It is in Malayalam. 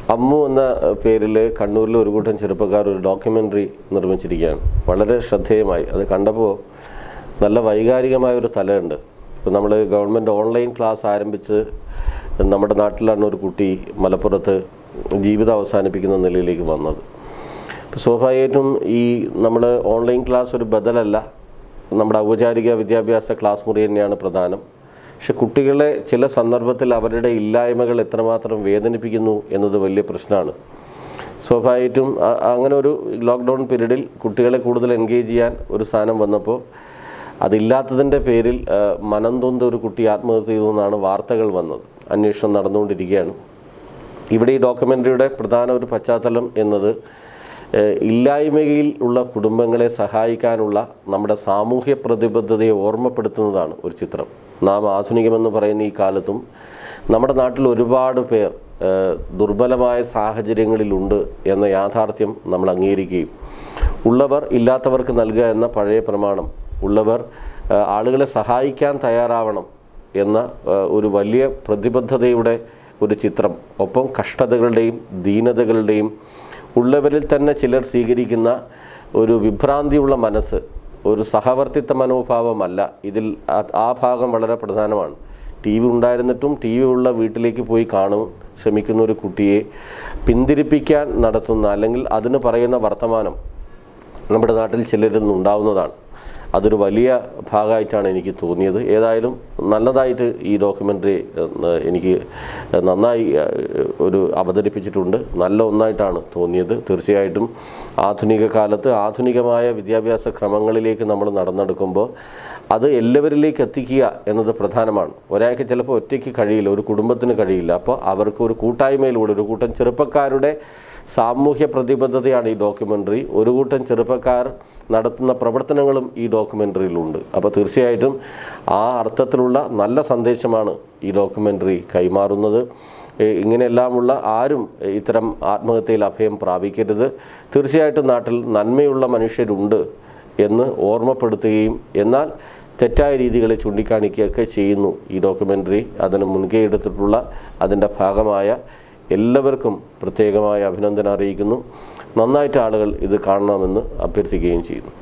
അമ്മു എന്ന പേരിൽ കണ്ണൂരിലെ ഒരു കൂട്ടം ചെറുപ്പക്കാർ ഒരു ഡോക്യുമെൻ്ററി നിർമ്മിച്ചിരിക്കുകയാണ് വളരെ ശ്രദ്ധേയമായി അത് കണ്ടപ്പോൾ നല്ല വൈകാരികമായ ഒരു തലമുണ്ട് ഇപ്പോൾ നമ്മൾ ഗവൺമെൻറ് ഓൺലൈൻ ക്ലാസ് ആരംഭിച്ച് നമ്മുടെ നാട്ടിലാണ് ഒരു കുട്ടി മലപ്പുറത്ത് ജീവിതം അവസാനിപ്പിക്കുന്ന നിലയിലേക്ക് വന്നത് അപ്പോൾ സ്വാഭാവികമായിട്ടും ഈ നമ്മൾ ഓൺലൈൻ ക്ലാസ് ഒരു ബദലല്ല നമ്മുടെ ഔപചാരിക വിദ്യാഭ്യാസ ക്ലാസ് മുറി തന്നെയാണ് പ്രധാനം പക്ഷെ കുട്ടികളെ ചില സന്ദർഭത്തിൽ അവരുടെ ഇല്ലായ്മകൾ എത്രമാത്രം വേദനിപ്പിക്കുന്നു എന്നത് വലിയ പ്രശ്നമാണ് സ്വാഭാവികമായിട്ടും അ- അങ്ങനെ ഒരു ലോക്ക്ഡൗൺ പീരീഡിൽ കുട്ടികളെ കൂടുതൽ എൻഗേജ് ചെയ്യാൻ ഒരു സാധനം വന്നപ്പോൾ അതില്ലാത്തതിൻ്റെ പേരിൽ ആ, മനം തൊന്ത് ഒരു കുട്ടി ആത്മഹത്യ ചെയ്തു എന്നാണ് വാർത്തകൾ വന്നത് അന്വേഷണം നടന്നുകൊണ്ടിരിക്കുകയാണ് ഇവിടെ ഈ ഡോക്യുമെൻ്ററിയുടെ പ്രധാന ഒരു പശ്ചാത്തലം എന്നത് ഏഹ്, ഇല്ലായ്മയിൽ ഉള്ള കുടുംബങ്ങളെ സഹായിക്കാനുള്ള നമ്മുടെ സാമൂഹ്യ പ്രതിബദ്ധതയെ ഓർമ്മപ്പെടുത്തുന്നതാണ് ഒരു ചിത്രം നാം ആധുനികമെന്ന് പറയുന്ന ഈ കാലത്തും നമ്മുടെ നാട്ടിൽ ഒരുപാട് പേർ ഏഹ്, ദുർബലമായ സാഹചര്യങ്ങളിലുണ്ട് എന്ന യാഥാർത്ഥ്യം നമ്മൾ അംഗീകരിക്കുകയും ഉള്ളവർ ഇല്ലാത്തവർക്ക് നൽകുക എന്ന പഴയ പ്രമാണം ഉള്ളവർ ഏഹ്, ആളുകളെ സഹായിക്കാൻ തയ്യാറാവണം എന്ന ഏഹ്, ഒരു വലിയ പ്രതിബദ്ധതയുടെ ഒരു ചിത്രം ഒപ്പം കഷ്ടതകളുടെയും ദീനതകളുടെയും ഉള്ളവരിൽ തന്നെ ചിലർ സ്വീകരിക്കുന്ന ഒരു വിഭ്രാന്തിയുള്ള മനസ്സ് ഒരു സഹവർത്തിത്വ മനോഭാവമല്ല ഇതിൽ ആ- ആ ഭാഗം വളരെ പ്രധാനമാണ് ടി വി ഉണ്ടായിരുന്നിട്ടും ടി വി ഉള്ള വീട്ടിലേക്ക് പോയി കാണും ശ്രമിക്കുന്ന ഒരു കുട്ടിയെ പിന്തിരിപ്പിക്കാൻ നടത്തുന്ന അല്ലെങ്കിൽ അതിന് പറയുന്ന വർത്തമാനം നമ്മുടെ നാട്ടിൽ ചിലരിൽ നിന്നുണ്ടാവുന്നതാണ് അതൊരു വലിയ ഭാഗമായിട്ടാണ് എനിക്ക് തോന്നിയത് ഏതായാലും നല്ലതായിട്ട് ഈ ഡോക്യുമെൻ്ററി എനിക്ക് നന്നായി ഏഹ്, ഒരു അവതരിപ്പിച്ചിട്ടുണ്ട് നല്ല ഒന്നായിട്ടാണ് തോന്നിയത് തീർച്ചയായിട്ടും ആധുനിക കാലത്ത് ആധുനികമായ വിദ്യാഭ്യാസ ക്രമങ്ങളിലേക്ക് നമ്മൾ നടന്നെടുക്കുമ്പോൾ അത് എല്ലാവരിലേക്ക് എത്തിക്കുക എന്നത് പ്രധാനമാണ് ഒരാൾക്ക് ചിലപ്പോൾ ഒറ്റയ്ക്ക് കഴിയില്ല ഒരു കുടുംബത്തിന് കഴിയില്ല അപ്പോൾ അവർക്ക് ഒരു കൂട്ടായ്മയിലൂടെ ഒരു കൂട്ടം ചെറുപ്പക്കാരുടെ സാമൂഹ്യ പ്രതിബദ്ധതയാണ് ഈ ഡോക്യുമെൻ്ററി ഒരു കൂട്ടം ചെറുപ്പക്കാർ നടത്തുന്ന പ്രവർത്തനങ്ങളും ഈ ഡോക്യുമെൻ്ററിയിലുണ്ട് അപ്പോൾ തീർച്ചയായിട്ടും ആ അർത്ഥത്തിലുള്ള നല്ല സന്ദേശമാണ് ഈ ഡോക്യുമെൻ്ററി കൈമാറുന്നത് ഏ, ഇങ്ങനെയെല്ലാമുള്ള ആരും ഏ, ഇത്തരം ആത്മഹത്യയിൽ അഭയം പ്രാപിക്കരുത് തീർച്ചയായിട്ടും നാട്ടിൽ നന്മയുള്ള മനുഷ്യരുണ്ട് എന്ന് ഓർമ്മപ്പെടുത്തുകയും എന്നാൽ തെറ്റായ രീതികളെ ചൂണ്ടിക്കാണിക്കുകയൊക്കെ ചെയ്യുന്നു ഈ ഡോക്യുമെൻ്ററി അതിന് മുൻകൈ എടുത്തിട്ടുള്ള അതിൻ്റെ ഭാഗമായ എല്ലാവർക്കും പ്രത്യേകമായ അഭിനന്ദനം അറിയിക്കുന്നു നന്നായിട്ട് ആളുകൾ ഇത് കാണണമെന്ന് അഭ്യർത്ഥിക്കുകയും ചെയ്യുന്നു